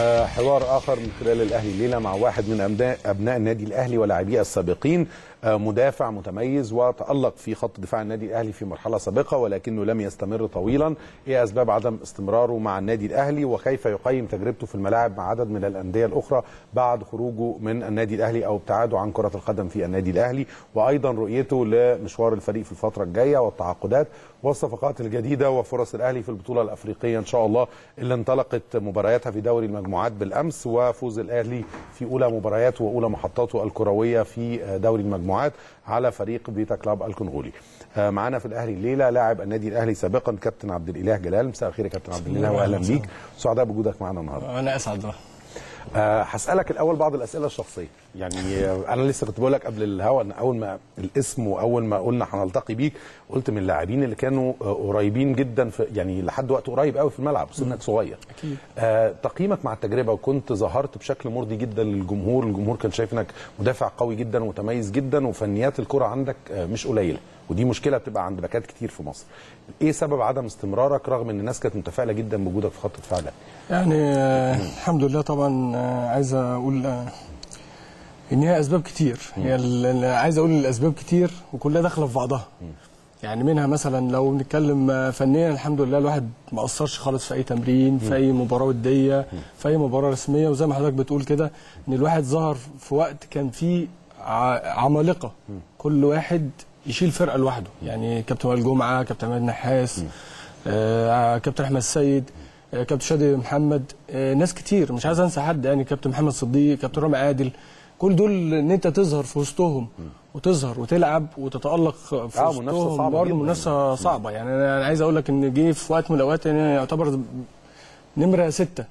آه، حوار اخر من خلال الاهلي الليله مع واحد من ابناء ابناء النادي الاهلي ولاعبيه السابقين آه، مدافع متميز وتالق في خط دفاع النادي الاهلي في مرحله سابقه ولكنه لم يستمر طويلا ايه اسباب عدم استمراره مع النادي الاهلي وكيف يقيم تجربته في الملاعب مع عدد من الانديه الاخرى بعد خروجه من النادي الاهلي او ابتعاده عن كره القدم في النادي الاهلي وايضا رؤيته لمشوار الفريق في الفتره الجايه والتعاقدات والصفقات الجديده وفرص الاهلي في البطوله الافريقيه ان شاء الله اللي انطلقت مبارياتها في دوري المجموعات بالامس وفوز الاهلي في اولى مبارياته واولى محطاته الكرويه في دوري المجموعات على فريق بيتا كلاب الكونغولي. آه، معانا في الاهلي الليله لاعب النادي الاهلي سابقا كابتن عبد الاله جلال مساء الخير يا كابتن عبد الاله واهلا بيك سعداء بوجودك معانا النهارده. انا اسعد آه، هسالك الاول بعض الاسئله الشخصيه يعني آه، انا لسه كنت بقول لك قبل الهوا ان اول ما الاسم واول ما قلنا هنلتقي بيك قلت من اللاعبين اللي كانوا آه، قريبين جدا في يعني لحد وقت قريب قوي في الملعب سنك صغير أكيد. آه تقييمك مع التجربه وكنت ظهرت بشكل مرضي جدا للجمهور الجمهور كان شايف انك مدافع قوي جدا ومتميز جدا وفنيات الكره عندك آه مش قليله ودي مشكله بتبقى عند باكات كتير في مصر ايه سبب عدم استمرارك رغم ان الناس كانت متفائله جدا بوجودك في خط الدفاع ده يعني آه، الحمد لله طبعا آه، عايز اقول آه، ان هي اسباب كتير هي ال- ال- عايز اقول الاسباب كتير وكلها داخله في بعضها يعني منها مثلا لو بنتكلم آه، فنيا الحمد لله الواحد ما قصرش خالص في اي تمرين في اي مباراه وديه في اي مباراه رسميه وزي ما حضرتك بتقول كده ان الواحد ظهر في وقت كان فيه ع- عمالقه كل واحد يشيل فرقه لوحده يعني كابتن وائل جمعه كابتن عماد نحاس آه كابتن احمد السيد آه كابتن شادي محمد آه ناس كتير مش عايز انسى حد يعني كابتن محمد صديق كابتن رامي عادل كل دول ان انت تظهر في وسطهم وتظهر وتلعب وتتالق في آه، منافسة وسطهم صعبة برضه جداً. منافسه صعبه يعني انا أنا عايز اقول لك ان جه في وقت من الاوقات يعني يعتبر نمره سته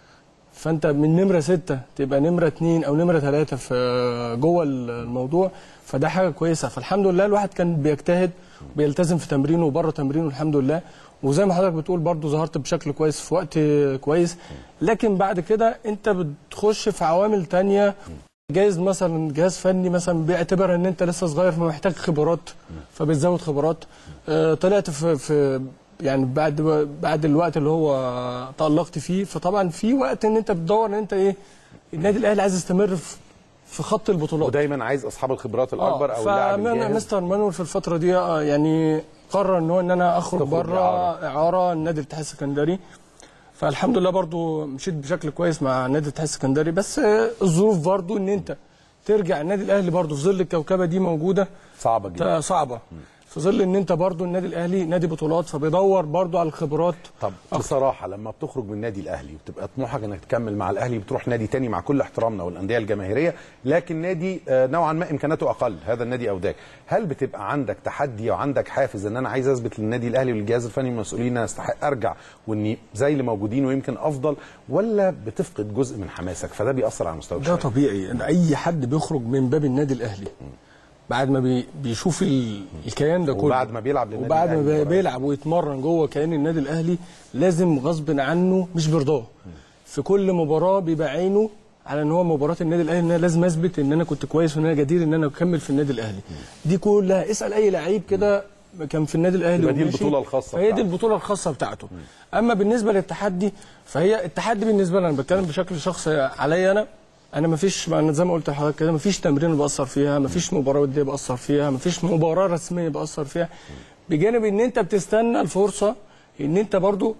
فانت من نمره سته تبقى نمره اتنين او نمره ثلاثه في جوه الموضوع فده حاجه كويسه فالحمد لله الواحد كان بيجتهد بيلتزم في تمرينه وبره تمرينه الحمد لله وزي ما حضرتك بتقول برضو ظهرت بشكل كويس في وقت كويس لكن بعد كده انت بتخش في عوامل تانية جايز مثلا جهاز فني مثلا بيعتبر ان انت لسه صغير فمحتاج خبرات فبتزود خبرات آه، طلعت في, في يعني بعد بعد الوقت اللي هو تألقت فيه فطبعا في وقت ان انت بتدور ان انت ايه النادي الاهلي عايز يستمر في في خط البطولات ودايما عايز اصحاب الخبرات الاكبر او اللاعب فمن الجاهز مستر مانويل في الفتره دي آه، يعني قرر ان هو ان انا اخرج تخرج بره إعارة. اعاره النادي الاتحاد السكندري فالحمد لله برضو مشيت بشكل كويس مع نادي الاتحاد السكندري بس آه، الظروف برضو ان انت ترجع النادي الاهلي برضو في ظل الكوكبه دي موجوده صعبه جدا ت- صعبه في ظل ان انت برضو النادي الاهلي نادي بطولات فبيدور برضو على الخبرات طب بصراحه لما بتخرج من النادي الاهلي وتبقى طموحك انك تكمل مع الاهلي بتروح نادي تاني مع كل احترامنا والانديه الجماهيريه لكن نادي آه، نوعا ما امكاناته اقل هذا النادي او ذاك هل بتبقى عندك تحدي وعندك حافز ان انا عايز اثبت للنادي الاهلي والجهاز الفني والمسؤولين ان انا استحق ارجع واني زي اللي موجودين ويمكن افضل ولا بتفقد جزء من حماسك فده بيأثر على مستواك ده شوية؟ طبيعي إن اي حد بيخرج من باب النادي الاهلي بعد ما بي بيشوف ال- الكيان ده كله وبعد ما بيلعب للنادي وبعد ما الأهلي بي- بيلعب ويتمرن جوه كيان النادي الاهلي لازم غصب عنه مش برضاه في كل مباراه بيبقى عينه على ان هو مباراه النادي الاهلي ان انا لازم اثبت ان انا كنت كويس وان انا جدير ان انا اكمل في النادي الاهلي دي كلها اسال اي لعيب كده كان في النادي الاهلي يبقى دي ومشي، البطولة الخاصة فهي دي بتاعته. البطوله الخاصه بتاعته اما بالنسبه للتحدي فهي التحدي بالنسبه لي انا بتكلم بشكل شخصي عليا انا انا ما فيش زي ما قلت لحضرتك كده ما فيش تمرين بأثر فيها ما فيش مباراه وديه بأثر فيها ما فيش مباراه رسميه بأثر فيها بجانب ان انت بتستنى الفرصه ان انت برضو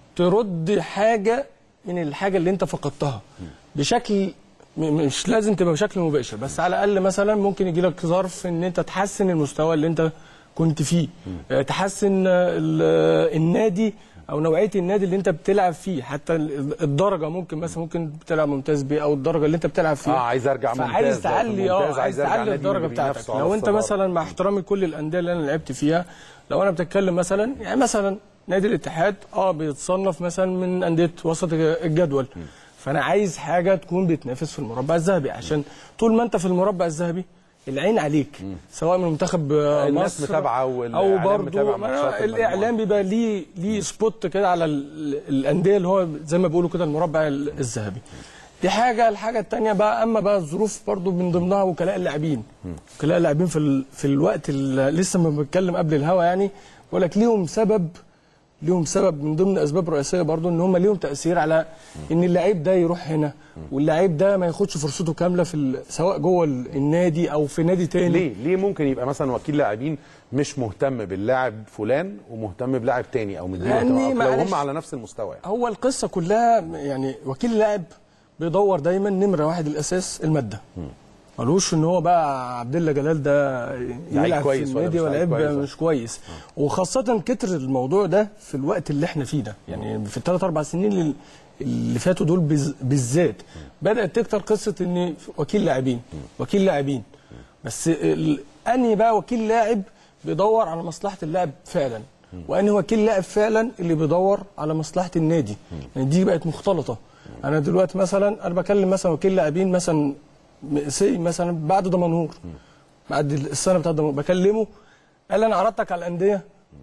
ترد حاجه من الحاجه اللي انت فقدتها بشكل م- مش لازم تبقى بشكل مباشر بس على الاقل مثلا ممكن يجي لك ظرف ان انت تحسن المستوى اللي انت كنت فيه آه، تحسن آه، ال- آه، النادي او نوعيه النادي اللي انت بتلعب فيه حتى ال- الدرجه ممكن مثلا ممكن بتلعب ممتاز بيه او الدرجه اللي انت بتلعب فيها اه عايز ارجع ممتاز فعايز بقى في تعلي اه الممتاز، عايز أرجع تعلي نادي الدرجه اللي بتاعتك بينافسه على لو انت الصدارة. مثلا مع احترامي كل الانديه اللي انا لعبت فيها لو انا بتتكلم مثلا يعني مثلا نادي الاتحاد اه بيتصنف مثلا من انديه وسط الجدول فانا عايز حاجه تكون بتنافس في المربع الذهبي عشان طول ما انت في المربع الذهبي العين عليك سواء من منتخب آه، الناس مصر متابعة او والإعلام برضو متابع ما ماتشات أنا المجموعة. الاعلام بيبقى ليه ليه سبوت كده على ال- الانديه اللي هو زي ما بيقولوا كده المربع ال- الذهبي دي حاجه الحاجه الثانيه بقى اما بقى الظروف برضو من ضمنها وكلاء اللاعبين وكلاء اللاعبين في ال... في الوقت اللي لسه ما بتكلم قبل الهوا يعني بقول لك ليهم سبب ليهم سبب من ضمن اسباب رئيسيه برضو ان هم ليهم تاثير على ان اللعيب ده يروح هنا واللعيب ده ما ياخدش فرصته كامله في ال- سواء جوه ال- النادي او في نادي تاني ليه ليه ممكن يبقى مثلا وكيل لاعبين مش مهتم باللاعب فلان ومهتم بلاعب تاني او مدير لأني لو معلش- هم على نفس المستوى يعني. هو القصه كلها يعني وكيل اللاعب بيدور دايما نمره واحد الاساس الماده ملوش ان هو بقى عبد الله جلال ده يلعب كويس في ولا النادي مش ولا لعيب لعيب كويس. مش كويس وخاصه كتر الموضوع ده في الوقت اللي احنا فيه ده يعني في الثلاث اربع سنين اللي- اللي فاتوا دول بز- بالذات بدات تكتر قصه ان وكيل لاعبين وكيل لاعبين بس ال- انهي بقى وكيل لاعب بيدور على مصلحه اللاعب فعلا وانهي وكيل لاعب فعلا اللي بيدور على مصلحه النادي يعني دي بقت مختلطه انا دلوقتي مثلا انا بكلم مثلا وكيل لاعبين مثلا م- سي مثلا بعد دمنهور بعد السنه بتاعت دمنهور بكلمه قال لي انا عرضتك على الانديه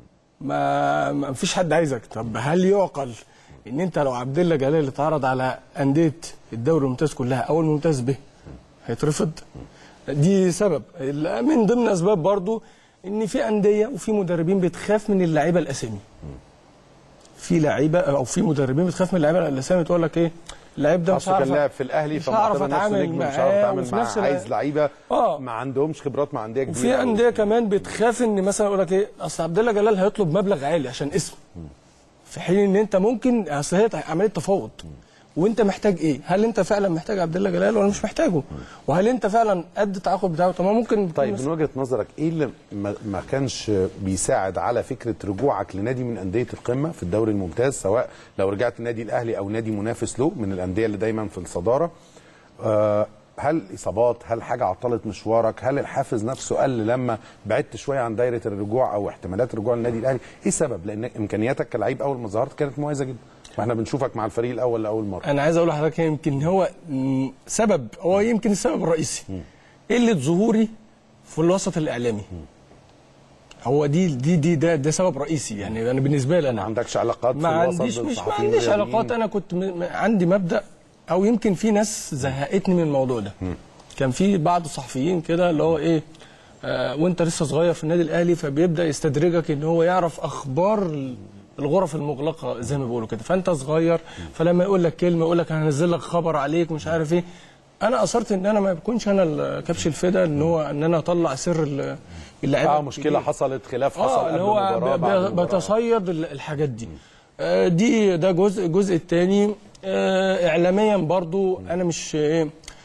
ما ما فيش حد عايزك طب هل يعقل ان انت لو عبد الله جلال اتعرض على انديه الدوري الممتاز كلها او الممتاز به هيترفض دي سبب ال- من ضمن اسباب برضو ان في انديه وفي مدربين بتخاف من اللعيبه الاسامي في لعيبه او في مدربين بتخاف من اللعيبه الاسامي تقول لك ايه اللعيب ده مش اصله كان هعرف لاعب في الاهلي مش هعرف فمعتبر نفسه اتعامل نجم مش هعرف معاه اتعامل وفي معاه نفس عايز الوقت- لعيبه آه. ما عندهمش خبرات مع انديه كبيره وفي أوي. انديه كمان بتخاف ان مثلا يقول لك ايه اصل عبد الله جلال هيطلب مبلغ عالي عشان اسم في حين ان انت ممكن اصل هي عمليه تفاوض وانت محتاج ايه؟ هل انت فعلا محتاج عبد الله جلال ولا مش محتاجه؟ وهل انت فعلا قد التعاقد بتاعه؟ طب ما ممكن يكون طيب مثلاً- من وجهه نظرك ايه اللي ما ما كانش بيساعد على فكره رجوعك لنادي من انديه القمه في الدوري الممتاز سواء لو رجعت النادي الاهلي او نادي منافس له من الانديه اللي دايما في الصداره آه هل اصابات هل حاجه عطلت مشوارك هل الحافز نفسه قل لما بعدت شويه عن دايره الرجوع او احتمالات الرجوع للنادي الاهلي ايه السبب لان امكانياتك كلاعب اول ما ظهرت كانت مميزه جدا واحنا بنشوفك مع الفريق الاول لاول مره انا عايز اقول لحضرتك يمكن هو م، سبب هو يمكن السبب الرئيسي قله ظهوري في الوسط الاعلامي هو دي دي دي ده, ده سبب رئيسي يعني انا بالنسبه لي ما انا عندكش علاقات ما في الوسط عنديش مش ما بالصحفيين عنديش الرياضيين؟ علاقات انا كنت م... م- عندي مبدا او يمكن في ناس زهقتني من الموضوع ده كان في بعض الصحفيين كده اللي هو ايه آه وانت لسه صغير في النادي الاهلي فبيبدا يستدرجك ان هو يعرف اخبار ال- الغرف المغلقه زي ما بيقولوا كده فانت صغير فلما يقول لك كلمه يقول لك هنزل لك خبر عليك مش عارف ايه انا اصرت ان انا ما يكونش انا ال- كبش الفدا ان هو ان انا اطلع سر ال- اللعيبه اه مشكله الكبيرة. حصلت خلاف حصل اه قبل اللي هو المباراه ب- بعد ب- المباراة. بتصيد ال- الحاجات دي آه، دي ده جزء الجزء الثاني اعلاميا برضو انا مش ايه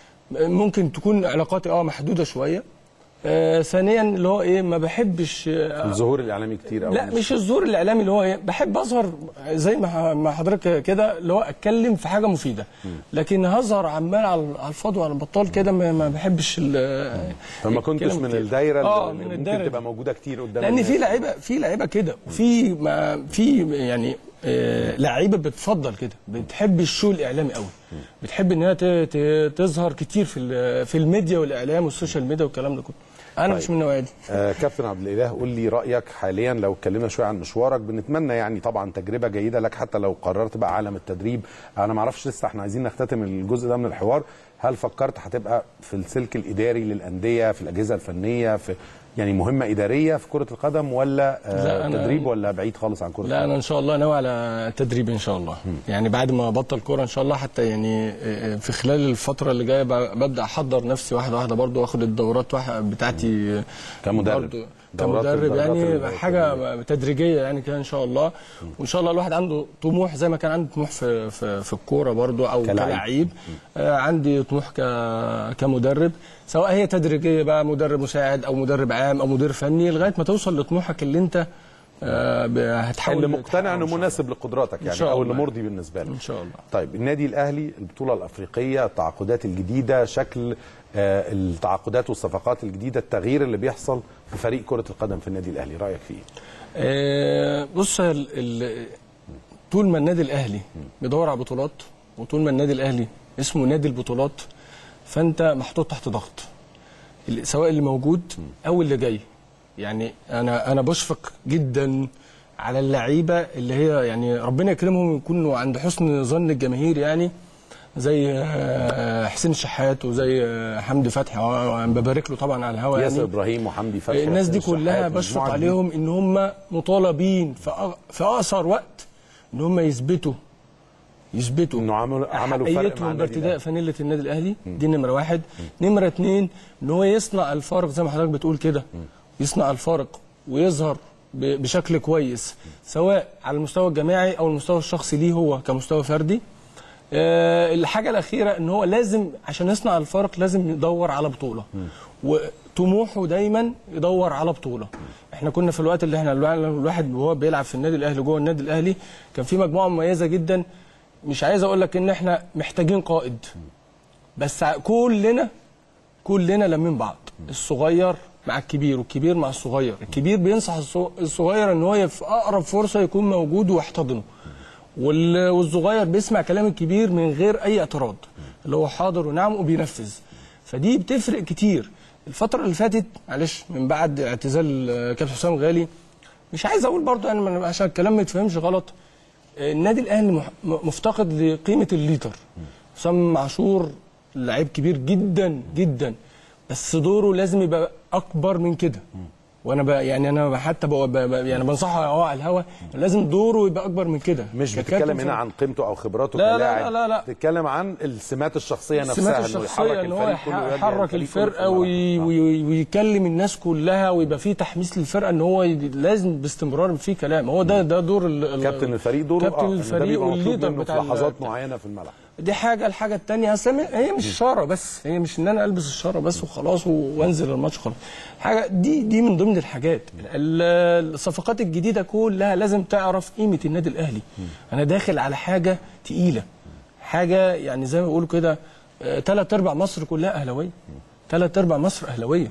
ممكن تكون علاقاتي اه محدوده شويه آه، ثانيا اللي هو ايه ما بحبش آه، الظهور الاعلامي كتير قوي لا مش الظهور الاعلامي اللي هو ايه بحب اظهر زي ما ح- ما حضرتك كده اللي هو اتكلم في حاجه مفيده لكن هظهر عمال على على الفاضي وعلى البطال كده ما ما بحبش ال- فما كنتش الكلام من كتير. الدايره اه اللي من ممكن الدايره تبقى دي. موجوده كتير قدام لان الناس. في لعيبه في لعيبه كده وفي ما في يعني آه، لعيبه بتفضل كده بتحب الشو الاعلامي قوي بتحب انها ت- ت- تظهر كتير في ال- في الميديا والاعلام والسوشيال ميديا والكلام ده كله انا طيب. مش من النوعيه دي آه كابتن عبد الاله قول لي رايك حاليا لو اتكلمنا شويه عن مشوارك بنتمنى يعني طبعا تجربه جيده لك حتى لو قررت بقى عالم التدريب انا ما اعرفش لسه احنا عايزين نختتم الجزء ده من الحوار هل فكرت هتبقى في السلك الاداري للانديه في الاجهزه الفنيه في يعني مهمه اداريه في كره القدم ولا لا، آه أنا- تدريب ولا بعيد خالص عن كره لا القدم انا ان شاء الله ناوي على تدريب ان شاء الله يعني بعد ما ابطل كوره ان شاء الله حتى يعني آه، في خلال الفتره اللي جايه ب- ببدا احضر نفسي واحده واحده برضو واخد الدورات واحد- بتاعتي كمدرب. برضو دورات كمدرب الدرجات يعني التدريبية. حاجه تدريجيه يعني كده ان شاء الله وان شاء الله الواحد عنده طموح زي ما كان عنده طموح في في, في الكوره برضو او كلاعب. كلاعب آه، عندي طموح ك كمدرب سواء هي تدريجيه بقى مدرب مساعد او مدرب عام او مدير فني لغايه ما توصل لطموحك اللي انت آه، ب- هتحاول اللي مقتنع تحققه انه إن شاء مناسب لقدراتك يعني شاء او اللي الله. مرضي بالنسبه لك ان شاء الله طيب النادي الاهلي البطوله الافريقيه التعاقدات الجديده شكل آه التعاقدات والصفقات الجديده التغيير اللي بيحصل في فريق كره القدم في النادي الاهلي رايك فيه آه، بص ال- ال- طول ما النادي الاهلي بيدور على بطولات وطول ما النادي الاهلي اسمه نادي البطولات فانت محطوط تحت ضغط ال- سواء اللي موجود او اللي جاي يعني انا انا بشفق جدا على اللعيبه اللي هي يعني ربنا يكرمهم يكونوا عند حسن ظن الجماهير يعني زي آه، حسين الشحات وزي آه، حمدي فتحي آه، ببارك له طبعا على الهوا ياسر يعني ابراهيم وحمدي فتحي الناس دي وحسين كلها الشحات بشفق والمجموعة دي. عليهم ان هم مطالبين في أق- في اقصر وقت ان هم يثبتوا يثبتوا انه عملوا عملوا فرق مع حقيتهم النادي بارتداء الأهلي. فانيله النادي الاهلي دي نمره واحد نمره اتنين ان هو يصنع الفارق زي ما حضرتك بتقول كده يصنع الفارق ويظهر ب- بشكل كويس سواء على المستوى الجماعي او المستوى الشخصي ليه هو كمستوى فردي آه، الحاجه الاخيره ان هو لازم عشان يصنع الفارق لازم يدور على بطوله وطموحه دايما يدور على بطوله احنا كنا في الوقت اللي احنا الوا- الواحد وهو بيلعب في النادي الاهلي جوه النادي الاهلي كان في مجموعه مميزه جدا مش عايز اقول لك ان احنا محتاجين قائد بس ع- كلنا كلنا لمين بعض الصغير مع الكبير والكبير مع الصغير الكبير بينصح الص- الصغير ان هو في اقرب فرصه يكون موجود ويحتضنه وال- والصغير بيسمع كلام الكبير من غير اي اعتراض اللي هو حاضر ونعم وبينفذ فدي بتفرق كتير الفتره اللي فاتت معلش من بعد اعتزال آه، كابتن حسام غالي مش عايز اقول برضو يعني من- عشان الكلام ما يتفهمش غلط آه، النادي الاهلي مح- م- مفتقد لقيمه الليدر حسام عاشور لعيب كبير جدا جدا بس دوره لازم يبقى اكبر من كده وانا بقى يعني انا حتى بقى بقى يعني بنصحه اهو على الهوا لازم دوره يبقى اكبر من كده مش ككابتن بتتكلم هنا فن- عن قيمته او خبراته لا لا كلاعب لا لا لا. بتتكلم عن السمات الشخصيه السمات نفسها انه الشخصيه يحرك ان هو الفريق كله ويودي يحرك الفريق كله في الفرقه الملعب. وي آه. وي ويكلم الناس كلها ويبقى فيه تحميس للفرقه ان هو ي- لازم باستمرار في كلام هو ده ده دور ال- ال- كابتن الفريق دوره كابتن آه، إن ده الفريق بيبقى مطلوب والليدر منه بتاع في لحظات ال- معينه في الملعب دي حاجه الحاجه الثانيه اصل هي مش اشاره بس هي مش ان انا البس الشاره بس وخلاص و- وانزل الماتش خلاص حاجه دي دي من ضمن الحاجات ال- الصفقات الجديده كلها لازم تعرف قيمه النادي الاهلي انا داخل على حاجه تقيله حاجه يعني زي ما بيقولوا كده ثلاث ارباع مصر كلها اهلاويه ثلاث ارباع مصر اهلاويه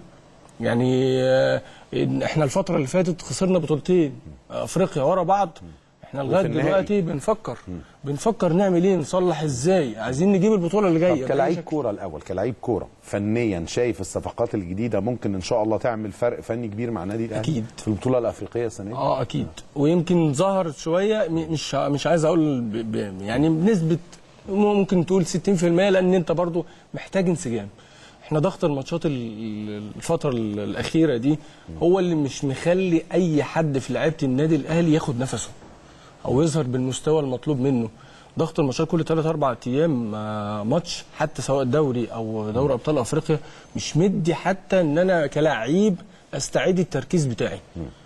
يعني آه، إن احنا الفتره اللي فاتت خسرنا بطولتين افريقيا ورا بعض احنا لغايه وفي النهائي. دلوقتي بنفكر بنفكر نعمل ايه نصلح ازاي عايزين نجيب البطوله اللي طب جايه كلاعب كوره الاول كلاعب كوره فنيا شايف الصفقات الجديده ممكن ان شاء الله تعمل فرق فني كبير مع النادي الاهلي أكيد. في البطوله الافريقيه السنه دي اه اكيد ويمكن ظهرت شويه م- مش مش عايز اقول ب... ب... يعني بنسبه ممكن تقول 60% لان انت برضو محتاج انسجام احنا ضغط الماتشات ال- الفتره ال- الاخيره دي هو اللي مش مخلي اي حد في لعيبه النادي الاهلي ياخد نفسه او يظهر بالمستوى المطلوب منه ضغط الماتشات كل 3 4 ايام آه، ماتش حتى سواء دوري او دوري ابطال افريقيا مش مدي حتى ان انا كلاعب استعيد التركيز بتاعي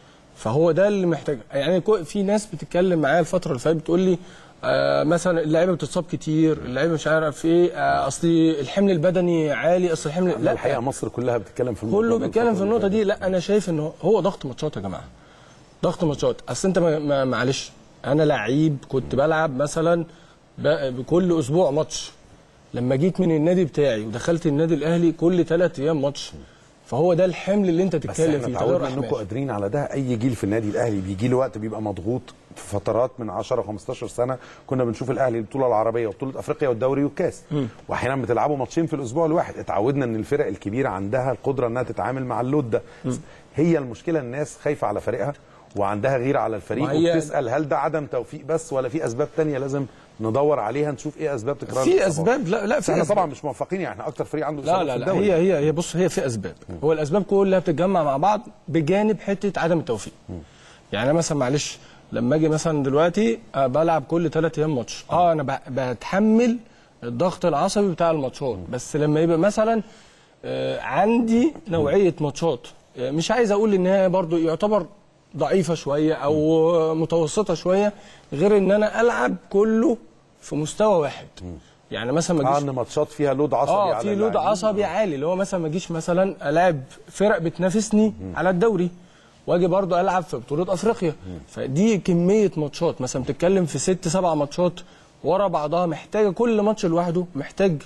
فهو ده اللي محتاج يعني كو- في ناس بتتكلم معايا الفتره اللي فاتت بتقول لي آه مثلا اللعيبه بتتصاب كتير اللعيبه مش عارف ايه آه اصل الحمل البدني عالي اصل الحمل لا الحقيقه مصر كلها بتتكلم في الموضوع كله ده بيتكلم في الفترة النقطه اللي دي لا انا شايف ان هو- هو ضغط ماتشات يا جماعه ضغط ماتشات اصل انت ما- ما- معلش انا لعيب كنت بلعب مثلا ب- بكل اسبوع ماتش لما جيت من النادي بتاعي ودخلت النادي الاهلي كل ثلاث ايام ماتش فهو ده الحمل اللي انت بس تتكلم احنا فيه اتعودنا تغير انكم أحمال. قادرين على ده اي جيل في النادي الاهلي بيجي له وقت بيبقى مضغوط في فترات من 10 15 سنه كنا بنشوف الاهلي البطوله العربيه وبطوله افريقيا والدوري والكاس واحيانا بتلعبوا ماتشين في الاسبوع الواحد اتعودنا ان الفرق الكبيره عندها القدره انها تتعامل مع اللود ده هي المشكله الناس خايفه على فريقها وعندها غيره على الفريق وهي- وبتسال هل ده عدم توفيق بس ولا في اسباب تانية لازم ندور عليها نشوف ايه اسباب تكرار في الإصابات؟ اسباب لا لا بس في احنا أسباب. طبعا مش موفقين يعني احنا اكتر فريق عنده لا إصابات لا في لا الدوري هي هي هي بص هي في اسباب هو الاسباب كلها بتتجمع مع بعض بجانب حته عدم التوفيق يعني أنا مثلا معلش لما اجي مثلا دلوقتي آه، بلعب كل ثلاث ايام ماتش اه انا ب- بتحمل الضغط العصبي بتاع الماتشات بس لما يبقى مثلا آه، عندي نوعيه ماتشات آه، مش عايز اقول ان هي برضو يعتبر ضعيفه شويه او متوسطه شويه غير ان انا العب كله في مستوى واحد يعني مثلا ما اه اجيش ان ماتشات فيها لود عصبي اه على في لود اللاعبين. عصبي عالي اللي هو مثلا ما اجيش مثلا العب فرق بتنافسني على الدوري واجي برضو العب في بطوله افريقيا فدي كميه ماتشات مثلا بتتكلم في ست سبع ماتشات ورا بعضها محتاجه كل ماتش لوحده محتاج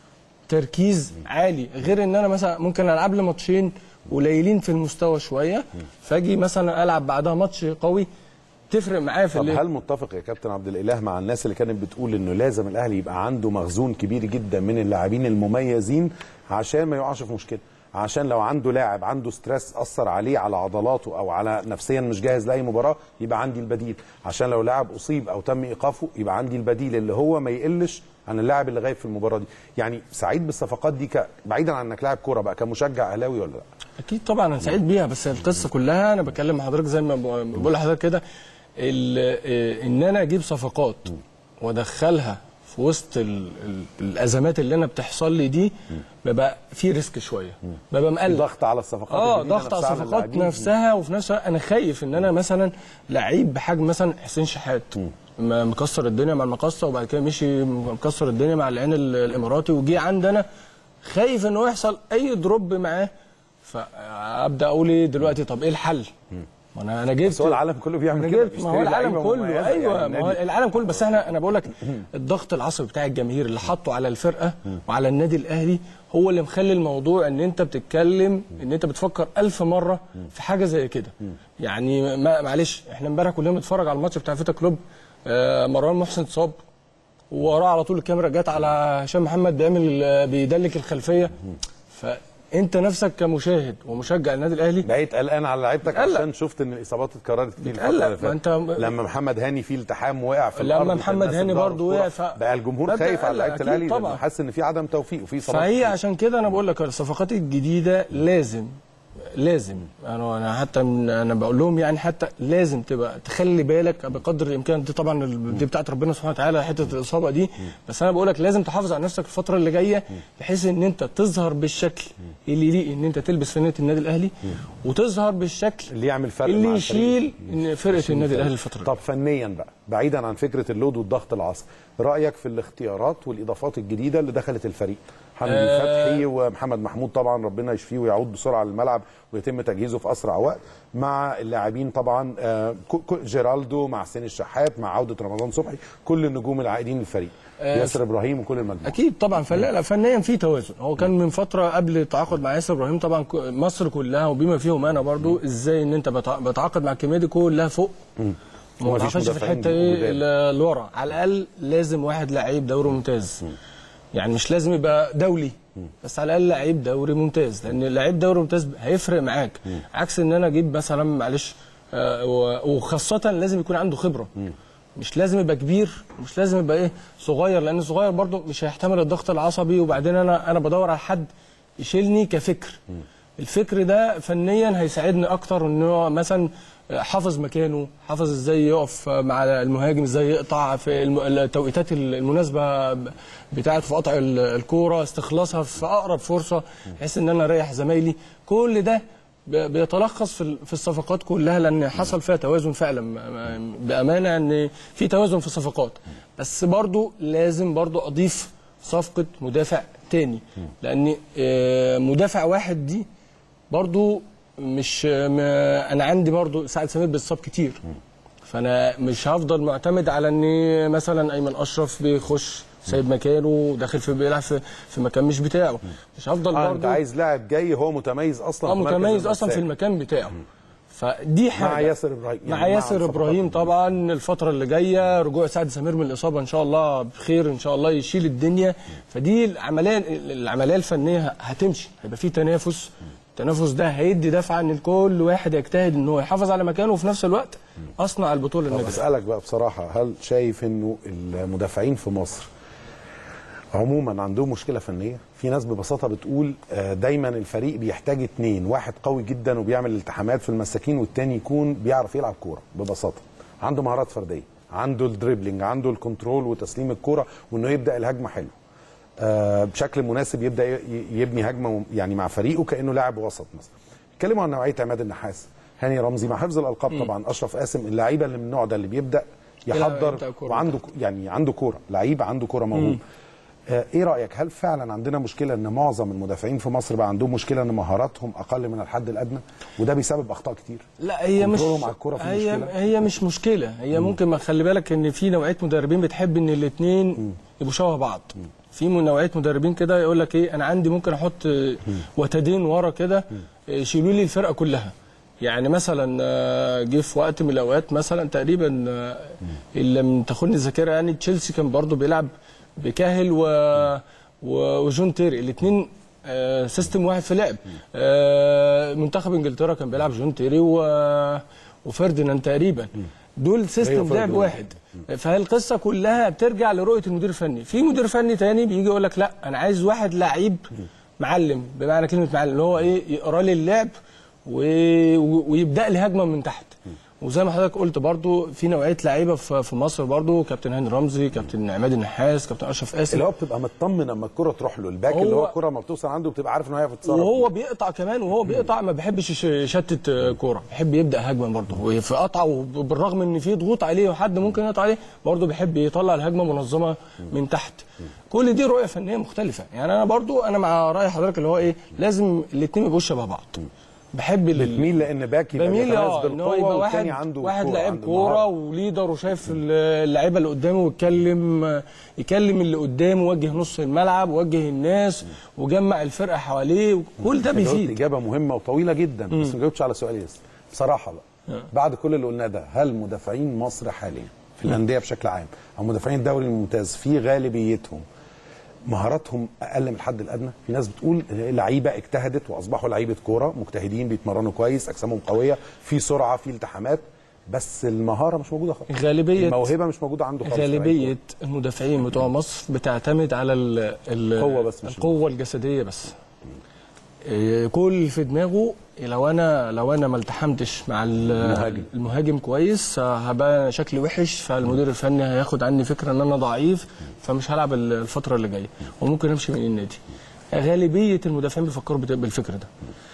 تركيز عالي غير ان انا مثلا ممكن العب لي ماتشين قليلين في المستوى شويه فاجي مثلا العب بعدها ماتش قوي تفرق معايا في طب الليل هل متفق يا كابتن عبد الاله مع الناس اللي كانت بتقول انه لازم الاهلي يبقى عنده مخزون كبير جدا من اللاعبين المميزين عشان ما يقعش في مشكله عشان لو عنده لاعب عنده ستريس اثر عليه على عضلاته او على نفسيا مش جاهز لاي مباراه يبقى عندي البديل عشان لو لاعب اصيب او تم ايقافه يبقى عندي البديل اللي هو ما يقلش عن اللاعب اللي غايب في المباراه دي يعني سعيد بالصفقات دي ك... بعيدا عن انك لاعب كوره بقى كمشجع اهلاوي ولا لا اكيد طبعا انا سعيد بيها بس القصه كلها انا بكلم حضرتك زي ما بقول لحضرتك كده ال- آه، ان انا اجيب صفقات وادخلها في وسط ال ال الازمات اللي انا بتحصل لي دي ببقى في ريسك شويه ببقى مقلق ضغط على الصفقات اه الجديدة ضغط على نفسها الصفقات اللاعبين. نفسها وفي نفس الوقت انا خايف ان انا مثلا لعيب بحجم مثلا حسين شحات م- مكسر الدنيا مع المقصه وبعد كده مشي مكسر الدنيا مع العين ال- الاماراتي وجي عندنا خايف انه يحصل اي دروب معاه فابدا اقول ايه دلوقتي طب ايه الحل؟ ما انا انا جبت بس هو العالم كله بيعمل انا كده جبت ما هو بيشتري العالم لعيبة كله مميزة ايوه يعني ما هو النادي- العالم كله بس احنا انا بقول لك الضغط العصبي بتاع الجماهير اللي حطه على الفرقه وعلى النادي الاهلي هو اللي مخلي الموضوع ان انت بتتكلم ان انت بتفكر ألف مره في حاجه زي كده يعني ما معلش احنا امبارح كلنا بنتفرج على الماتش بتاع فيتا كلوب آه، مروان محسن اتصاب ووراه على طول الكاميرا جت على هشام محمد بيعمل آه، بيدلك الخلفيه فانت نفسك كمشاهد ومشجع النادي الاهلي بقيت قلقان على لعيبتك بتقلق. عشان شفت ان الاصابات اتكررت كتير الفتره بتقلق. اللي ما فاتت أنت- لما محمد هاني في التحام وقع في لما الارض كان محمد الناس هاني بتدور برضه الكورة. وقع ف- بقى الجمهور ده خايف على بتقلق لعيبه أكيد الاهلي طبعا. لأنه حاسس ان في عدم توفيق وفي اصابات فهي كتير. عشان كده انا بقول لك الصفقات الجديده لازم لازم انا انا حتى من انا بقول لهم يعني حتى لازم تبقى تخلي بالك بقدر الامكان دي طبعا ال- دي بتاعت ربنا سبحانه وتعالى حته الاصابه دي بس انا بقول لك لازم تحافظ على نفسك الفتره اللي جايه بحيث ان انت تظهر بالشكل اللي يليق ان انت تلبس فانله النادي الاهلي وتظهر بالشكل اللي يعمل فرق مع اللي الفريق. يشيل إن فرقه النادي الاهلي الفتره دي طب فنيا بقى بعيدا عن فكره اللود والضغط العصبي رايك في الاختيارات والاضافات الجديده اللي دخلت الفريق حمدي آه. فتحي ومحمد محمود طبعا ربنا يشفيه ويعود بسرعه للملعب ويتم تجهيزه في اسرع وقت مع اللاعبين طبعا آه، كو- كو- جيرالدو مع حسين الشحات مع عوده رمضان صبحي كل النجوم العائدين للفريق آه، ياسر ابراهيم وكل المجموعه اكيد طبعا فلا لا فنيا في توازن هو كان من فتره قبل التعاقد مع ياسر ابراهيم طبعا ك- مصر كلها وبما فيهم انا برضو ازاي ان انت بتع- بتعاقد مع الكميه دي كلها فوق وما ومفيش تعرفش في مدافعين الحته ايه جداد. اللي اللي ورا على الاقل لازم واحد لعيب دوري ممتاز يعني مش لازم يبقى دولي بس على الاقل لعيب دوري ممتاز لان لعيب دوري ممتاز هيفرق معاك عكس ان انا اجيب مثلا معلش آه، و- وخاصه لازم يكون عنده خبره مش لازم يبقى كبير مش لازم يبقى ايه صغير لان الصغير برضه مش هيحتمل الضغط العصبي وبعدين انا انا بدور على حد يشيلني كفكر الفكر ده فنيا هيساعدني اكتر ان هو مثلا حافظ مكانه حافظ ازاي يقف مع المهاجم ازاي يقطع في الم- التوقيتات المناسبه بتاعه في قطع ال- الكوره استخلاصها في اقرب فرصه بحيث ان انا اريح زمايلي كل ده ب- بيتلخص في ال- في الصفقات كلها لان حصل فيها توازن فعلا م- م- بامانه ان في توازن في الصفقات بس برضو لازم برضو اضيف صفقه مدافع تاني لان آه، مدافع واحد دي برضو مش م- انا عندي برضو سعد سمير بيتصاب كتير فانا مش هفضل معتمد على ان مثلا ايمن اشرف بيخش سايب مكانه داخل في بيلعب في, في مكان مش بتاعه مش هفضل آه انت برضو عايز لاعب جاي هو متميز اصلا اه في مركز متميز اصلا في المساك. المكان بتاعه فدي حاجه مع ياسر ابراهيم مع يعني ياسر الصفقات ابراهيم الجديدة. طبعا الفتره اللي جايه رجوع سعد سمير من الاصابه ان شاء الله بخير ان شاء الله يشيل الدنيا فدي العمليه العمليه الفنيه هتمشي هيبقى في تنافس التنافس ده هيدي دفعه ان كل واحد يجتهد ان هو يحافظ على مكانه وفي نفس الوقت اصنع البطوله طب النادي اسالك بقى بصراحه هل شايف انه المدافعين في مصر عموما عندهم مشكله فنيه في ناس ببساطه بتقول آه، دايما الفريق بيحتاج اتنين واحد قوي جدا وبيعمل التحامات في المساكين والتاني يكون بيعرف يلعب كوره ببساطه عنده مهارات فرديه عنده الدريبلينج عنده الكنترول وتسليم الكوره وانه يبدا الهجمه حلو آه، بشكل مناسب يبدا ي- يبني هجمه يعني مع فريقه كانه لاعب وسط مثلا اتكلموا عن نوعيه عماد النحاس هاني رمزي مع حفظ الالقاب طبعا اشرف قاسم اللعيبه اللي من النوع ده اللي بيبدا يحضر يبدأ كورة. وعنده يعني عنده كوره لعيب عنده كوره موهوب آه، ايه رايك هل فعلا عندنا مشكله ان معظم المدافعين في مصر بقى عندهم مشكله ان مهاراتهم اقل من الحد الادنى وده بيسبب اخطاء كتير لا هي مش كنترولهم على الكرة في هي مشكلة؟ هي مش مشكله هي ممكن ما خلي بالك ان في نوعيه مدربين بتحب ان الاثنين يبقوا شبه بعض في من نوعيه مدربين كده يقول لك ايه انا عندي ممكن احط آه، وتدين ورا كده آه، يشيلوا لي الفرقه كلها يعني مثلا آه، جه في وقت من الاوقات مثلا تقريبا آه، اللي من تاخدني الذاكره يعني تشيلسي كان برضو بيلعب بكاهل و و- وجون تيري الاثنين آه سيستم واحد في لعب آه منتخب انجلترا كان بيلعب جون تيري و... وفرديناند تقريبا دول سيستم لعب فرديناند. واحد فهي القصه كلها بترجع لرؤيه المدير الفني في مدير فني تاني بيجي يقول لك لا انا عايز واحد لعيب معلم بمعنى كلمه معلم اللي هو ايه يقرا لي اللعب و... و- ويبدا لي هجمه من تحت وزي ما حضرتك قلت برضو في نوعيه لعيبه في في مصر برضو كابتن هاني رمزي كابتن عماد النحاس كابتن اشرف قاسم اللي هو بتبقى مطمن اما الكره تروح له الباك هو- اللي هو الكره ما بتوصل عنده بتبقى عارف ان هو هيعرف يتصرف وهو بيقطع كمان وهو بيقطع ما بيحبش يش- يشتت آه، كوره بيحب يبدا هجمه برضه وفي قطعه وبالرغم ان في ضغوط عليه وحد ممكن يقطع عليه برضه بيحب يطلع الهجمه منظمه من تحت كل دي رؤيه فنيه مختلفه يعني انا برضه انا مع راي حضرتك اللي هو ايه لازم الاثنين يبقوا شبه بعض بحب ال- بتميل لان باك يبقى بميل بيتميز اه ان هو بالقوه يبقى واحد والتاني عنده واحد كورة، لاعب عنده كوره مهارة. وليدر وشايف اللعيبه اللي قدامه ويتكلم يكلم اللي قدامه وجه نص الملعب وجه الناس وجمع الفرقه حواليه كل ده أنت قلت بيفيد اجابه مهمه وطويله جدا بس ما جاوبتش على سؤالي لسه بصراحه بقى بعد كل اللي قلناه ده هل مدافعين مصر حاليا في الانديه بشكل عام او مدافعين الدوري الممتاز في غالبيتهم مهاراتهم اقل من الحد الادنى في ناس بتقول لعيبه اجتهدت واصبحوا لعيبه كوره مجتهدين بيتمرنوا كويس اجسامهم قويه في سرعه في التحامات بس المهاره مش موجوده خالص غالبيه الموهبه مش موجوده عنده خالص غالبيه المدافعين بتوع مصر بتعتمد على ال ال القوة بس مش القوه الجسديه بس إيه، كل في دماغه لو انا لو انا ما التحمتش مع ال- المهاجم. المهاجم كويس هبقى شكلي وحش فالمدير الفني هياخد عني فكره ان انا ضعيف فمش هلعب ال- الفتره اللي جايه وممكن امشي من النادي غالبيه المدافعين بيفكروا بت- بالفكر ده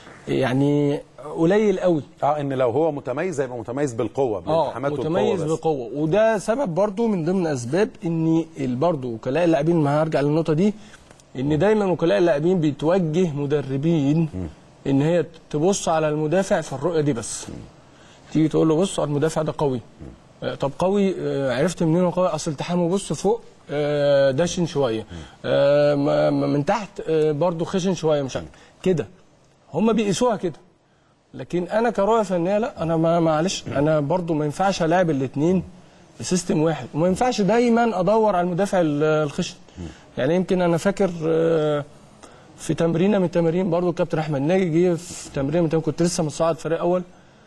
يعني قليل قوي اه ان لو هو متميز هيبقى متميز بالقوه اه بالالتحامات والقوة متميز بس. بقوه وده سبب برضو من ضمن اسباب ان ال- برضو وكلاء اللاعبين ما هرجع للنقطه دي ان دايما وكلاء اللاعبين بتوجه مدربين ان هي تبص على المدافع في الرؤيه دي بس تيجي تقول له بص المدافع ده قوي آه، طب قوي آه، عرفت منين هو قوي اصل التحامه بص فوق آه، دشن شويه آه، م- م- من تحت آه، برضو خشن شويه مش عارف كده هم بيقيسوها كده لكن انا كرؤيه فنيه لا انا ما معلش انا برضو ما ينفعش العب الاثنين بسيستم واحد وما ينفعش دايما ادور على المدافع ال- الخشن يعني يمكن انا فاكر آه، في تمرينه من التمارين برضو الكابتن احمد ناجي جه في تمرينه من التمارين كنت لسه متصاعد فريق اول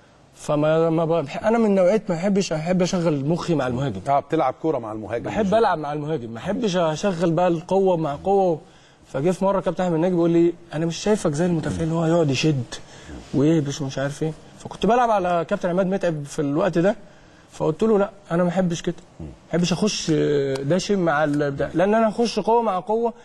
فما ما بح... انا من نوعيه ما بحبش احب اشغل مخي مع المهاجم اه بتلعب كوره مع المهاجم بحب العب مع المهاجم ما احبش اشغل بقى القوه مع قوه فجه في مره كابتن احمد ناجي بيقول لي انا مش شايفك زي المدافعين اللي هو يقعد يشد ويهبش ومش عارف ايه فكنت بلعب على كابتن عماد متعب في الوقت ده فقلت له لا انا ما احبش كده ما احبش اخش داشم مع البتاع لان انا اخش قوه مع قوه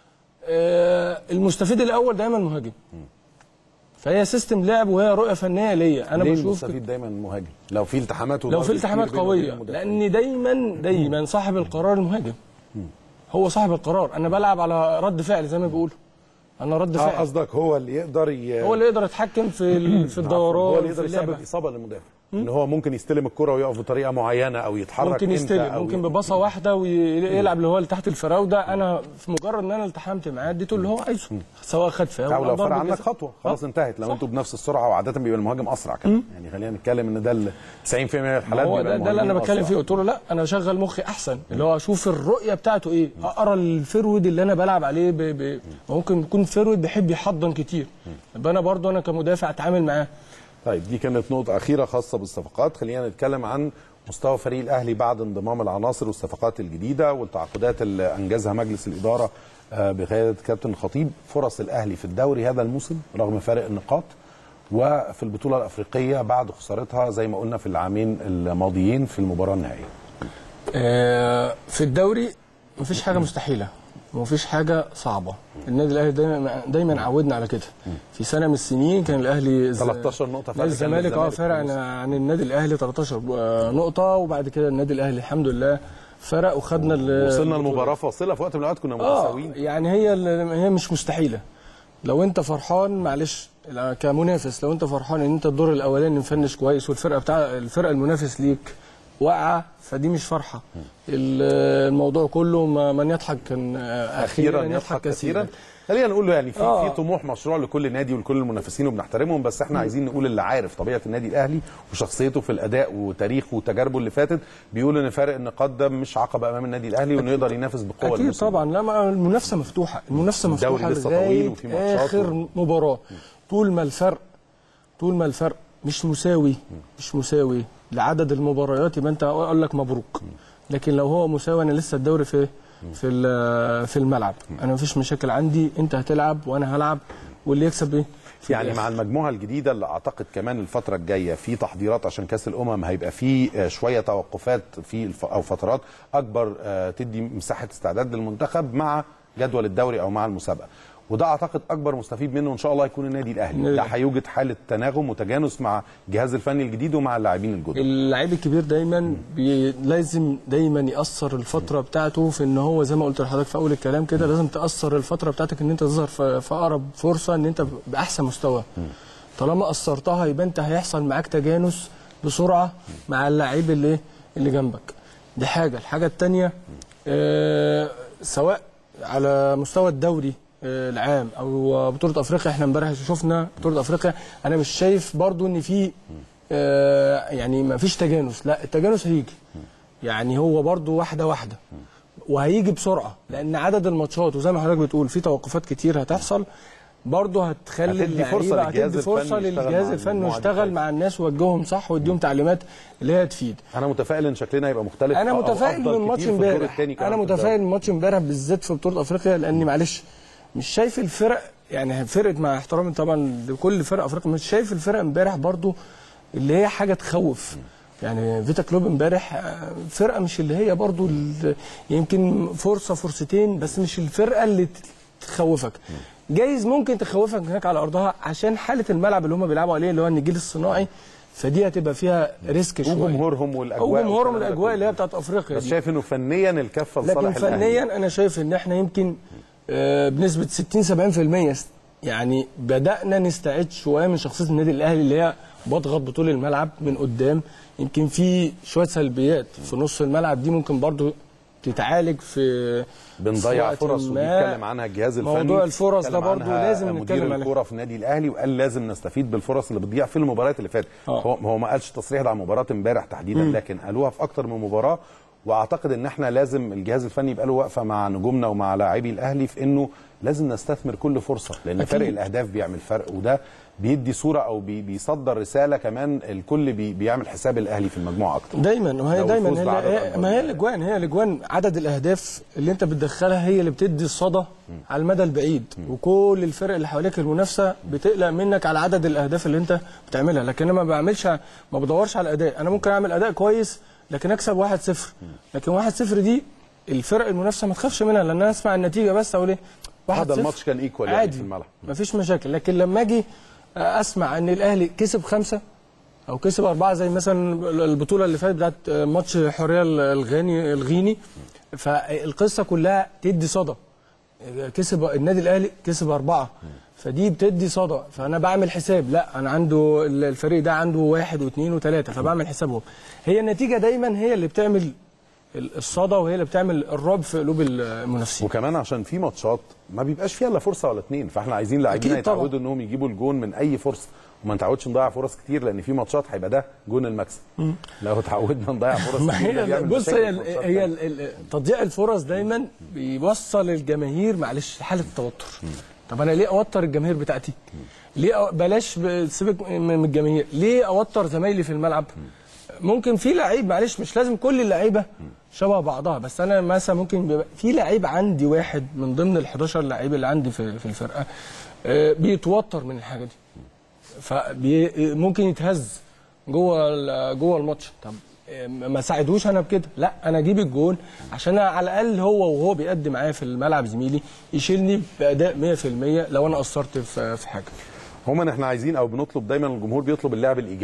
آه، المستفيد الاول دايما المهاجم فهي سيستم لعب وهي رؤيه فنيه ليا انا ليه بشوف المستفيد دايما المهاجم لو في التحامات لو وضرب في التحامات كتير بينه وبين قويه المدافعين. لان دايما دايما صاحب القرار المهاجم هو صاحب القرار انا بلعب على رد فعل زي ما بيقولوا انا رد اه فعل قصدك هو اللي يقدر ي... هو اللي يقدر يتحكم في ال- في الدوران هو اللي في يقدر اللعبة. يسبب اصابه للمدافع ان هو ممكن يستلم الكره ويقف بطريقه معينه او يتحرك ممكن انت يستلم أو ممكن ي- بباصه واحده ويلعب اللي هو اللي تحت الفراوده انا في مجرد ان انا التحمت معاه اديته اللي هو عايزه سواء خد فاول او لو ضربة فرق عنك جزاء. خطوه خلاص آه. انتهت لو صح. انتوا بنفس السرعه وعاده بيبقى المهاجم اسرع كمان يعني خلينا نتكلم ان ده ال 90% من الحالات هو بيبقى ده, ده اللي انا المهاجمين بتكلم أسرع. فيه قلت له لا انا اشغل مخي احسن اللي هو اشوف الرؤيه بتاعته ايه اقرا الفرود اللي انا بلعب عليه ب... ب... ممكن يكون فرود بيحب يحضن كتير يبقى انا برضو انا كمدافع اتعامل معاه طيب دي كانت نقطة أخيرة خاصة بالصفقات خلينا نتكلم عن مستوى فريق الأهلي بعد انضمام العناصر والصفقات الجديدة والتعاقدات اللي أنجزها مجلس الإدارة آه، بقيادة كابتن الخطيب فرص الأهلي في الدوري هذا الموسم رغم فارق النقاط وفي البطولة الأفريقية بعد خسارتها زي ما قلنا في العامين الماضيين في المباراة النهائية آه، في الدوري مفيش حاجه مستحيله ومفيش حاجه صعبه النادي الاهلي دايما دايما عودنا على كده في سنه من السنين كان الاهلي ز- 13 نقطة فرق نادي كان الزمالك اه للزمالك فرق عن, عن النادي الاهلي 13 آه، نقطه وبعد كده النادي الاهلي الحمد لله فرق وخدنا ال- وصلنا المباراة فاصلة في وقت من الأوقات كنا اه متساويين يعني هي ال- هي مش مستحيله لو انت فرحان معلش لا، كمنافس لو انت فرحان ان انت الدور الاولاني مفنش كويس والفرقه بتاع الفرقه المنافس ليك واقعه فدي مش فرحه ال- الموضوع كله ما- من يضحك كان اخيرا يضحك كثيرا خلينا نقول له يعني في آه. في طموح مشروع لكل نادي ولكل المنافسين وبنحترمهم بس احنا عايزين نقول اللي عارف طبيعه النادي الاهلي وشخصيته في الاداء وتاريخه وتجاربه اللي فاتت بيقول ان فارق النقاط ده مش عقبه امام النادي الاهلي وانه يقدر ينافس بقوه اكيد الموسم. طبعا لا ما المنافسه مفتوحه المنافسه الدوري مفتوحه لسه طويل لغايه وفي ماتشات اخر مباراه طول ما الفرق طول ما الفرق مش مساوي مش مساوي لعدد المباريات يبقى انت اقول لك مبروك لكن لو هو مساوي انا لسه الدوري في في ال- في الملعب انا مفيش مشاكل عندي انت هتلعب وانا هلعب واللي يكسب ايه في يعني الآخر. مع المجموعه الجديده اللي اعتقد كمان الفتره الجايه في تحضيرات عشان كاس الامم هيبقى في آه، شويه توقفات في الف... او فترات اكبر آه، تدي مساحه استعداد للمنتخب مع جدول الدوري او مع المسابقه وده اعتقد اكبر مستفيد منه ان شاء الله يكون النادي الاهلي النادي ده الأهلي. هيوجد حاله تناغم وتجانس مع الجهاز الفني الجديد ومع اللاعبين الجدد اللعيب الكبير دايما بي لازم دايما يأثر الفترة بتاعته في ان هو زي ما قلت لحضرتك في اول الكلام كده لازم تأثر الفترة بتاعتك ان انت تظهر في في اقرب فرصة ان انت بأحسن مستوى طالما أثرتها يبقى انت هيحصل معاك تجانس بسرعة مع اللعيب اللي اللي جنبك دي حاجة الحاجة التانية آه سواء على مستوى الدوري آه، العام او بطوله افريقيا احنا امبارح شفنا بطوله افريقيا انا مش شايف برضو ان في آه، يعني ما فيش تجانس لا التجانس هيجي يعني هو برضو واحده واحده وهيجي بسرعه لان عدد الماتشات وزي ما حضرتك بتقول في توقفات كتير هتحصل برضه هتخلي هتدي فرصة اللعيبة- للجهاز هتدي فرصه الفني يشتغل للجهاز مع الفني المجموعة دي يشتغل كويس. مع الناس ويوجههم صح ويديهم تعليمات اللي هي تفيد انا متفائل ان شكلنا هيبقى مختلف انا أو متفائل أفضل من ماتش كتير في الدور امبارح التاني كمان انا في الدوري. متفائل من ماتش امبارح بالذات في بطوله افريقيا لاني معلش مش شايف الفرق يعني فرقت مع احترامي طبعا لكل فرق افريقيا مش شايف الفرق امبارح برضو اللي هي حاجه تخوف يعني فيتا كلوب امبارح آه، فرقه مش اللي هي برضو ال- يمكن فرصه فرصتين بس مش الفرقه اللي تخوفك جايز ممكن تخوفك هناك على ارضها عشان حاله الملعب اللي هم بيلعبوا عليه اللي هو النجيل الصناعي فدي هتبقى فيها ريسك شويه وجمهورهم والاجواء وجمهورهم والكلام ده الاجواء كله. اللي هي بتاعت افريقيا بس دي. شايف انه فنيا الكفه لصالح لكن الأهلي. فنيا انا شايف ان احنا يمكن آه، بنسبه 60 70% است- يعني بدانا نستعد شويه من شخصيه النادي الاهلي اللي هي بضغط بطول الملعب من قدام يمكن في شويه سلبيات في نص الملعب دي ممكن برضو تتعالج في بنضيع في وقت فرص ودي ما. اتكلم عنها الجهاز الفني موضوع الفرص ده اتكلم برضو عنها لازم مدير نتكلم عليه الكوره في النادي الاهلي وقال لازم نستفيد بالفرص اللي بتضيع في المباريات اللي فاتت آه. هو هو ما قالش تصريح ده عن مباراه امبارح تحديدا لكن قالوها في اكتر من مباراه واعتقد ان احنا لازم الجهاز الفني يبقى له وقفه مع نجومنا ومع لاعبي الاهلي في انه لازم نستثمر كل فرصه لان أكيد. فرق الاهداف بيعمل فرق وده بيدي صوره او بي بيصدر رساله كمان الكل بي بيعمل حساب الاهلي في المجموعه اكتر دايما وهي لو دايما الفوز بعدد هي أكبر ما هي من الاجوان هي الاجوان عدد الاهداف اللي انت بتدخلها هي اللي بتدي الصدى على المدى البعيد وكل الفرق اللي حواليك المنافسه بتقلق منك على عدد الاهداف اللي انت بتعملها لكن انا ما بعملش ما بدورش على الاداء انا ممكن اعمل اداء كويس لكن اكسب 1-0 لكن 1-0 دي الفرق المنافسه ما تخافش منها لان انا اسمع النتيجه بس اقول ايه 1-0 هذا الماتش كان ايكوال يعني عادي في الملعب مفيش مشاكل لكن لما اجي اسمع ان الاهلي كسب خمسه او كسب اربعه زي مثلا البطوله اللي فاتت بتاعت ماتش حريه الغاني الغيني فالقصه كلها تدي صدى كسب النادي الاهلي كسب اربعه فدي بتدي صدى فانا بعمل حساب لا انا عنده الفريق ده عنده واحد واثنين وثلاثه فبعمل حسابهم هي النتيجه دايما هي اللي بتعمل الصدى وهي اللي بتعمل الرعب في قلوب المنافسين وكمان عشان في ماتشات ما بيبقاش فيها الا فرصه ولا اتنين فاحنا عايزين لاعبين أكيد طبعا. يتعودوا انهم يجيبوا الجون من اي فرصه وما نتعودش نضيع فرص كتير لان في ماتشات هيبقى ده جون المكسب لو اتعودنا نضيع فرص ما كتير ده هي بيعمل بص مشاكل هي في ماتشات هي تانية. ال- ال- تضييع الفرص دايما بيوصل الجماهير معلش لحاله التوتر طب انا ليه اوتر الجماهير بتاعتي ليه أو بلاش ب- سيبك من من الجماهير ليه اوتر زمايلي في الملعب ممكن في لعيب معلش مش لازم كل اللعيبه شبه بعضها بس انا مثلا ممكن بيبقى في لعيب عندي واحد من ضمن ال 11 لعيب اللي عندي في في الفرقه آه، بيتوتر من الحاجه دي فممكن يتهز جوه ال- جوه الماتش طب إيه، ما ساعدوش انا بكده لا انا اجيب الجون عشان أنا على الاقل هو وهو بيقدم معايا في الملعب زميلي يشيلني باداء 100% لو انا قصرت في في حاجه هما احنا عايزين او بنطلب دايما الجمهور بيطلب اللعب الايجابي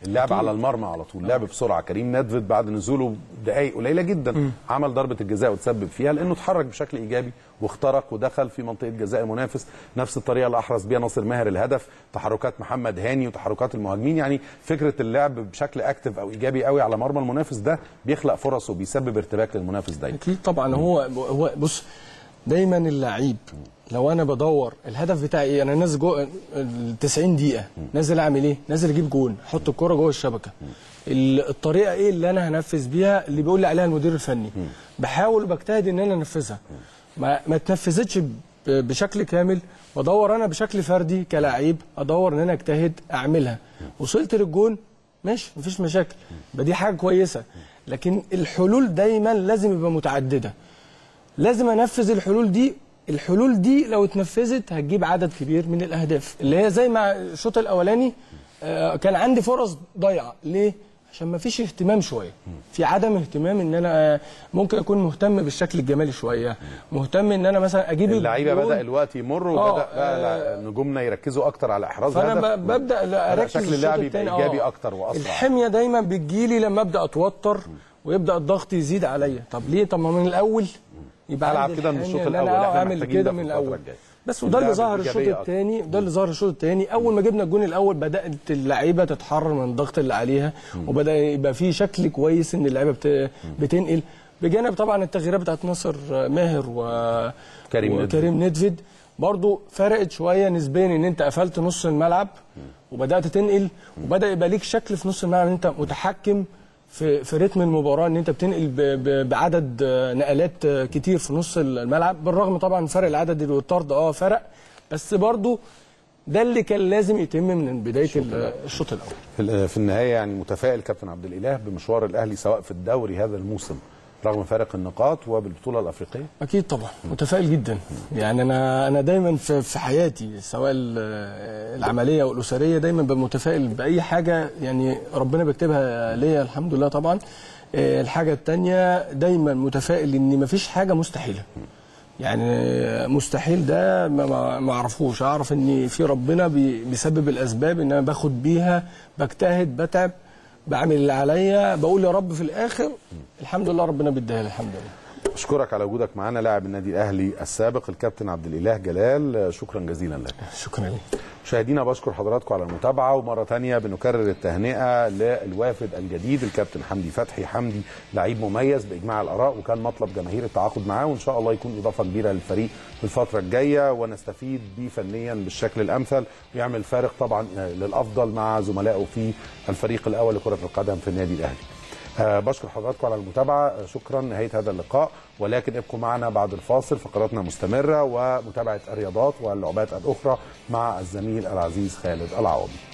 اللعب على المرمى على طول لعب بسرعه كريم ندفد بعد نزوله دقائق قليله جدا عمل ضربه الجزاء وتسبب فيها لانه اتحرك بشكل ايجابي واخترق ودخل في منطقه جزاء المنافس نفس الطريقه اللي احرز بيها ناصر ماهر الهدف تحركات محمد هاني وتحركات المهاجمين يعني فكره اللعب بشكل اكتف او ايجابي قوي على مرمى المنافس ده بيخلق فرص وبيسبب ارتباك للمنافس دايما اكيد طبعا هو هو بص دايما اللعيب لو انا بدور الهدف بتاعي ايه انا نازل جوه ال 90 دقيقه نازل اعمل ايه نازل اجيب جون احط الكره جوه الشبكه ال- الطريقه ايه اللي انا هنفذ بيها اللي بيقول لي عليها المدير الفني بحاول وبجتهد ان انا انفذها ما ما اتنفذتش ب- بشكل كامل بدور انا بشكل فردي كلاعب ادور ان انا اجتهد اعملها وصلت للجون ماشي مفيش مشاكل يبقى دي حاجه كويسه لكن الحلول دايما لازم يبقى متعدده لازم انفذ الحلول دي الحلول دي لو اتنفذت هتجيب عدد كبير من الاهداف اللي هي زي ما الشوط الاولاني آه، كان عندي فرص ضايعه ليه عشان ما فيش اهتمام شويه في عدم اهتمام ان انا آه، ممكن اكون مهتم بالشكل الجمالي شويه مهتم ان انا مثلا اجيب اللعيبه الجول. بدا الوقت يمر آه، وبدا بقى نجومنا يركزوا اكتر على احراز فانا هدف ب- ببدا لا اركز شكل الشوط اللعب يبقى التاني، ايجابي آه. اكتر واسرع الحميه دايما بتجيلي لما ابدا اتوتر ويبدا الضغط يزيد عليا طب ليه طب ما من الاول يبقى ألعب عندي كده من الحمية الشوط إن أنا الأول، إحنا اعمل محتاجين ده كده في من الفترة الاول الجاية. بس وده اللي اللعب ظهر الشوط الإيجابية الثاني ده اللي ظهر الشوط الثاني اول ما جبنا الجون الاول بدات اللعيبه تتحرر من الضغط اللي عليها وبدا يبقى في شكل كويس ان اللعيبه بت- بتنقل بجانب طبعا التغييرات بتاعت ناصر ماهر و كريم ندفد. وكريم ندفد برضو فرقت شويه نسبيا ان انت قفلت نص الملعب وبدات تنقل وبدا يبقى ليك شكل في نص الملعب ان انت متحكم في في رتم المباراه ان انت بتنقل ب- ب- بعدد آه، نقلات آه، كتير في نص الملعب بالرغم طبعا فرق العدد والطرد اه فرق بس برضو ده اللي كان لازم يتم من بدايه ال- الشوط الاول في ال- في النهايه يعني متفائل كابتن عبد الاله بمشوار الاهلي سواء في الدوري هذا الموسم رغم فارق النقاط وبالبطوله الافريقيه اكيد طبعا متفائل جدا يعني انا انا دايما في في حياتي سواء ال- العمليه او الاسريه دايما ببقى متفائل باي حاجه يعني ربنا بيكتبها ليا الحمد لله طبعا آه، الحاجه الثانيه دايما متفائل ان مفيش حاجه مستحيله يعني مستحيل ده ما- ما ما اعرفوش اعرف ان في ربنا بي- بيسبب الاسباب ان انا باخد بيها بجتهد بتعب بعمل اللي عليا بقول يا رب في الاخر الحمد لله ربنا بيديها لي الحمد لله اشكرك على وجودك معنا لاعب النادي الاهلي السابق الكابتن عبد الاله جلال شكرا جزيلا لك شكرا لك مشاهدينا بشكر حضراتكم على المتابعه ومره تانية بنكرر التهنئه للوافد الجديد الكابتن حمدي فتحي حمدي لعيب مميز باجماع الاراء وكان مطلب جماهير التعاقد معاه وان شاء الله يكون اضافه كبيره للفريق في الفتره الجايه ونستفيد بيه فنيا بالشكل الامثل ويعمل فارق طبعا للافضل مع زملائه في الفريق الاول لكره القدم في النادي الاهلي. آه بشكر حضراتكم على المتابعه آه، شكرا نهايه هذا اللقاء ولكن ابقوا معنا بعد الفاصل فقراتنا مستمره ومتابعه الرياضات واللعبات الاخرى مع الزميل العزيز خالد العوضي